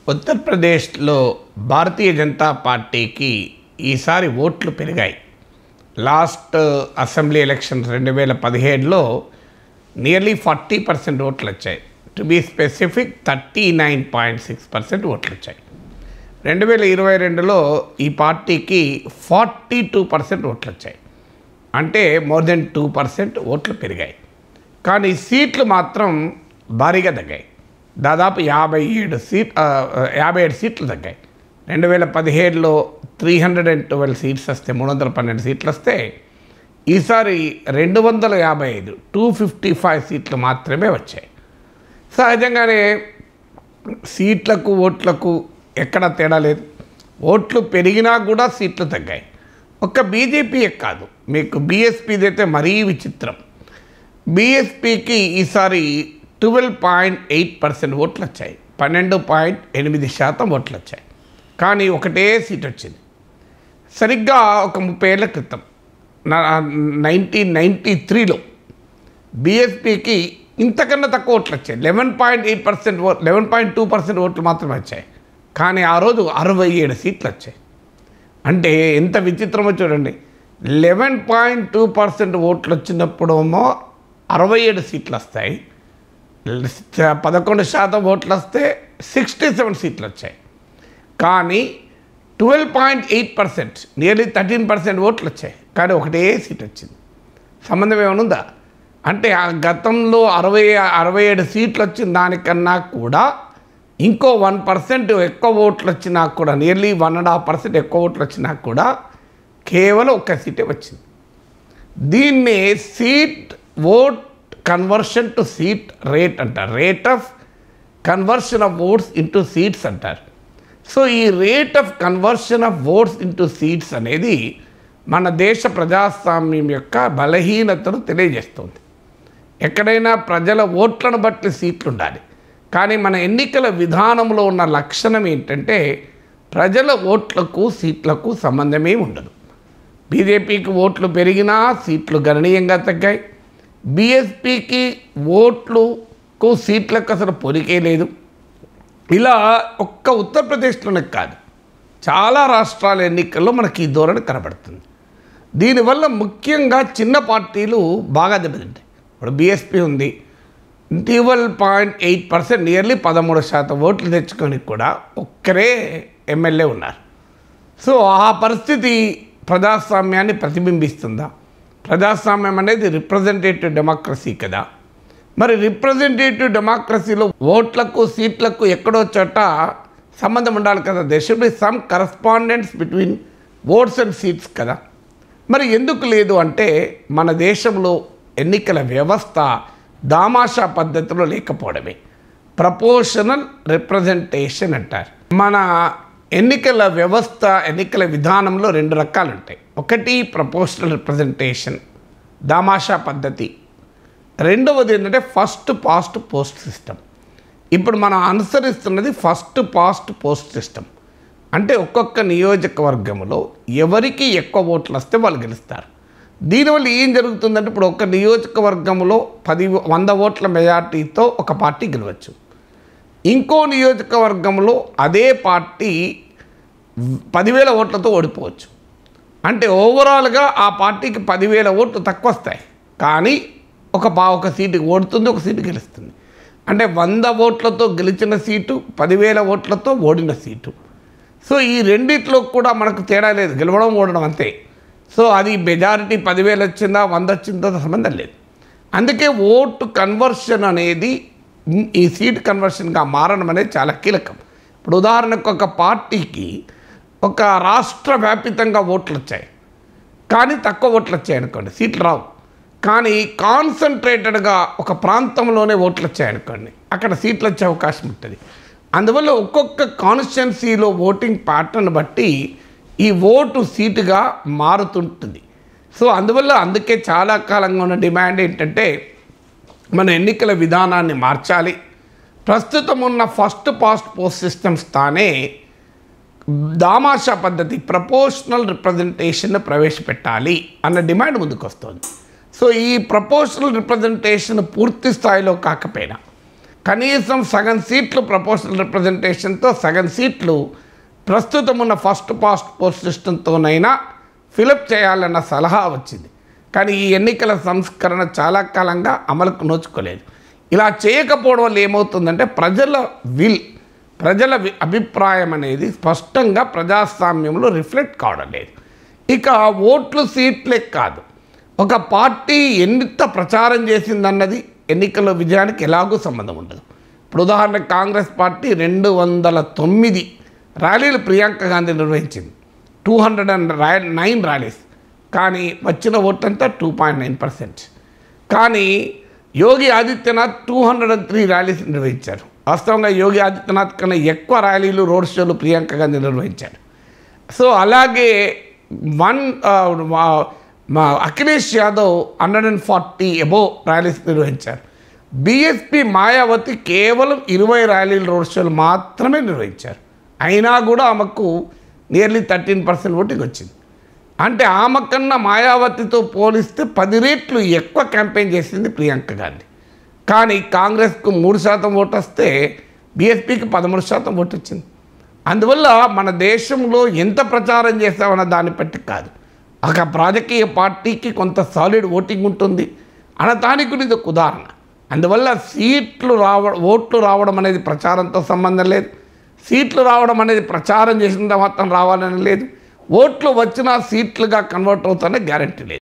ఉత్తరప్రదేశ్లో భారతీయ జనతా పార్టీకి ఈసారి ఓట్లు పెరిగాయి లాస్ట్ అసెంబ్లీ ఎలక్షన్ రెండు వేల పదిహేడులో నియర్లీ ఫార్టీ పర్సెంట్ ఓట్లు వచ్చాయి to be specific thirty nine point six percent ఓట్లు వచ్చాయి రెండు వేల ఇరవై రెండులో ఈ పార్టీకి ఫార్టీ టూ పర్సెంట్ ఓట్లు వచ్చాయి అంటే మోర్ దెన్ టూ పర్సెంట్ ఓట్లు పెరిగాయి కానీ సీట్లు మాత్రం భారీగా తగ్గాయి దాదాపు యాభై ఏడు సీట్ ఆ, యాభై ఏడు సీట్లు తగ్గాయి రెండు వేల పదిహేడులో three hundred and twelve seats వస్తే మూడు వందల పన్నెండు సీట్లు వస్తే ఈసారి రెండు వందల యాభై ఐదు టూ ఫిఫ్టీ ఫైవ్ సీట్లు మాత్రమే వచ్చాయి సహజంగానే సీట్లకు ఓట్లకు ఎక్కడ తేడా లేదు ఓట్లు పెరిగినా కూడా సీట్లు తగ్గాయి ఒక్క బీజేపీయే కాదు మీకు బీఎస్పీది అయితే మరీ విచిత్రం బీఎస్పీకి ఈసారి ట్వెల్వ్ పాయింట్ ఎయిట్ పర్సెంట్ ఓట్లు వచ్చాయి పన్నెండు పాయింట్ ఎనిమిది శాతం ఓట్లు వచ్చాయి కానీ ఒకటే సీట్ వచ్చింది సరిగ్గా ఒక ముప్పై ఏళ్ల క్రితం నైన్టీన్ నైంటీ త్రీలో బీఎస్పీకి ఇంతకన్నా తక్కువ ఓట్లు వచ్చాయి eleven point eight percent vote eleven point two percent ఓట్లు మాత్రమే వచ్చాయి కానీ ఆ రోజు అరవై ఏడు సీట్లు వచ్చాయి అంటే ఎంత విచిత్రమో చూడండి లెవెన్ పాయింట్ టూ పర్సెంట్ ఓట్లు వచ్చినప్పుడేమో అరవై ఏడు సీట్లు వస్తాయి పదకొండు శాతం ఓట్లు వస్తే సిక్స్టీ సెవెన్ సీట్లు వచ్చాయి కానీ twelve point eight percent nearly thirteen percent ఓట్లు వచ్చాయి కానీ ఒకటే సీట్ వచ్చింది సంబంధం ఏమైనా ఉందా అంటే ఆ గతంలో అరవై అరవై ఏడు సీట్లు వచ్చిన దానికన్నా కూడా ఇంకో వన్ పర్సెంట్ ఎక్కువ ఓట్లు వచ్చినా కూడా nearly one and half percent ఎక్కువ ఓట్లు వచ్చినా కూడా కేవలం ఒక్క సీటే వచ్చింది దీన్ని seat vote conversion to seat rate అంటారు rate of conversion of votes into seats అంటారు సో ఈ rate of conversion of votes into seats అనేది మన దేశ ప్రజాస్వామ్యం యొక్క బలహీనతను తెలియజేస్తుంది ఎక్కడైనా ప్రజల ఓట్లను బట్టి సీట్లు ఉండాలి కానీ మన ఎన్నికల విధానంలో ఉన్న లక్షణం ఏంటంటే ప్రజల ఓట్లకు సీట్లకు సంబంధమే ఉండదు బీజేపీకి ఓట్లు పెరిగినా సీట్లు గణనీయంగా తగ్గాయి బీఎస్పీకి ఓట్లకు సీట్లకు అసలు పొరికే లేదు ఇలా ఒక్క ఉత్తరప్రదేశ్లోనే కాదు చాలా రాష్ట్రాల ఎన్నికల్లో మనకి ఈ ధోరణి కనబడుతుంది దీనివల్ల ముఖ్యంగా చిన్న పార్టీలు బాగా దెబ్బతింటాయి ఇప్పుడు బీఎస్పీ ఉంది twelve point eight percent nearly పదమూడు శాతం ఓట్లు తెచ్చుకొని కూడా ఒక్కరే ఎమ్మెల్యే ఉన్నారు సో ఆ పరిస్థితి ప్రజాస్వామ్యాన్ని ప్రతిబింబిస్తుందా ప్రజాస్వామ్యం అనేది రిప్రజెంటేటివ్ డెమోక్రసీ కదా మరి రిప్రజెంటేటివ్ డెమోక్రసీలో ఓట్లకు సీట్లకు ఎక్కడో చోట సంబంధం ఉండాలి కదా they should be some correspondence between votes and seats కదా మరి ఎందుకు లేదు అంటే మన దేశంలో ఎన్నికల వ్యవస్థ దామాషా పద్ధతిలో లేకపోవడమే ప్రపోర్షనల్ రిప్రజెంటేషన్ అంటారు మన ఎన్నికల వ్యవస్థ ఎన్నికల విధానంలో రెండు రకాలు ఉంటాయి ఒకటి ప్రపోర్షనల్ రిప్రజెంటేషన్ దామాషా పద్ధతి రెండవది ఏంటంటే ఫస్ట్ పాస్ట్ పోస్ట్ సిస్టమ్ ఇప్పుడు మనం అనుసరిస్తున్నది ఫస్ట్ పాస్ట్ పోస్ట్ సిస్టమ్ అంటే ఒక్కొక్క నియోజకవర్గంలో ఎవరికి ఎక్కువ ఓట్లు వస్తే వాళ్ళు గెలుస్తారు దీనివల్ల ఏం జరుగుతుందంటే ఇప్పుడు ఒక నియోజకవర్గంలో పది వంద ఓట్ల మెజార్టీతో ఒక పార్టీ గెలవచ్చు ఇంకో నియోజకవర్గంలో అదే పార్టీ పదివేల ఓట్లతో ఓడిపోవచ్చు అంటే ఓవరాల్గా ఆ పార్టీకి పదివేల ఓట్లు తక్కువ వస్తాయి కానీ ఒక పా ఒక సీటు ఓడుతుంది ఒక సీటు గెలుస్తుంది అంటే వంద ఓట్లతో గెలిచిన సీటు పదివేల ఓట్లతో ఓడిన సీటు సో ఈ రెండిట్లో కూడా మనకు తేడా లేదు గెలవడం ఓడడం అంతే సో అది మెజారిటీ పదివేలు వచ్చిందా వంద వచ్చిందో సంబంధం లేదు అందుకే ఓటు కన్వర్షన్ అనేది ఈ సీట్ కన్వర్షన్గా మారడం అనేది చాలా కీలకం ఇప్పుడు ఉదాహరణకు ఒక పార్టీకి ఒక రాష్ట్ర వ్యాపితంగా ఓట్లు వచ్చాయి కానీ తక్కువ ఓట్లు వచ్చాయి అనుకోండి సీట్లు రావు కానీ కాన్సన్ట్రేటెడ్గా ఒక ప్రాంతంలోనే ఓట్లు వచ్చాయనుకోండి అక్కడ సీట్లు వచ్చే అవకాశం ఉంటుంది అందువల్ల ఒక్కొక్క కాన్స్టిట్యున్సీలో ఓటింగ్ ప్యాటర్న్ బట్టి ఈ ఓటు సీటుగా మారుతుంటుంది సో అందువల్ల అందుకే చాలా కాలంగా ఉన్న డిమాండ్ ఏంటంటే మన ఎన్నికల విధానాన్ని మార్చాలి ప్రస్తుతం ఉన్న ఫస్ట్ పాస్ట్ పోస్ట్ సిస్టమ్స్ తానే దామాషా పద్ధతి ప్రపోర్షనల్ రిప్రజెంటేషన్ ప్రవేశపెట్టాలి అన్న డిమాండ్ ముందుకు వస్తుంది సో ఈ ప్రపోర్షనల్ రిప్రజెంటేషన్ పూర్తి స్థాయిలో కాకపోయినా కనీసం సగం సీట్లు ప్రపోజల్ రిప్రజెంటేషన్తో సగం సీట్లు ప్రస్తుతం ఉన్న ఫస్ట్ పాస్ట్ పోస్ట్ సిస్టంతోనైనా ఫిలప్ చేయాలన్న సలహా వచ్చింది కానీ ఈ ఎన్నికల సంస్కరణ చాలా కాలంగా అమలుకు నోచుకోలేదు ఇలా చేయకపోవడం వల్ల ఏమవుతుందంటే ప్రజల విల్ ప్రజల వి- అభిప్రాయం అనేది స్పష్టంగా ప్రజాస్వామ్యంలో రిఫ్లెక్ట్ కావడం లేదు ఇక ఓట్లు సీట్లే కాదు ఒక పార్టీ ఎంత ప్రచారం చేసిందన్నది ఎన్నికల విజయానికి ఎలాగూ సంబంధం ఉండదు ఇప్పుడు ఉదాహరణకు కాంగ్రెస్ పార్టీ రెండు వందల తొమ్మిది ర్యాలీలు ప్రియాంక గాంధీ నిర్వహించింది two hundred and nine rallies కానీ వచ్చిన ఓట్లంతా టూ పాయింట్ నైన్ పర్సెంట్ కానీ Yogi Adityanath two hundred and three rallies నిర్వహించారు వాస్తవంగా యోగి ఆదిత్యనాథ్ కన్నా ఎక్కువ ర్యాలీలు రోడ్ షోలు ప్రియాంక గాంధీ నిర్వహించారు సో అలాగే వన్ ఆ, మా- మా Akhilesh Yadav hundred and forty above rallies నిర్వహించారు బీఎస్పీ మాయావతి కేవలం ఇరవై ర్యాలీలు రోడ్ షోలు మాత్రమే నిర్వహించారు అయినా కూడా ఆమెకు నియర్లీ థర్టీన్ పర్సెంట్ ఓటింగ్ వచ్చింది అంటే ఆమె కన్నా మాయావతితో పోలిస్తే పది రెట్లు ఎక్కువ క్యాంపెయిన్ చేసింది ప్రియాంక గాంధీ కానీ కాంగ్రెస్కు మూడు శాతం ఓటు వస్తే బీఎస్పీకి పదమూడు శాతం ఓటు వచ్చింది అందువల్ల మన దేశంలో ఎంత ప్రచారం చేస్తామన్న దాన్ని బట్టి కాదు ఒక రాజకీయ పార్టీకి కొంత సాలిడ్ ఓటింగ్ ఉంటుంది అన్న దానికి కూడా ఇది ఒక ఉదాహరణ అందువల్ల సీట్లు రావ ఓట్లు రావడం అనేది ప్రచారంతో సంబంధం లేదు సీట్లు రావడం అనేది ప్రచారం చేసిన మాత్రం రావాలని లేదు ఓట్లు వచ్చినా సీట్లుగా కన్వర్ట్ అవుతానే గ్యారంటీ లేదు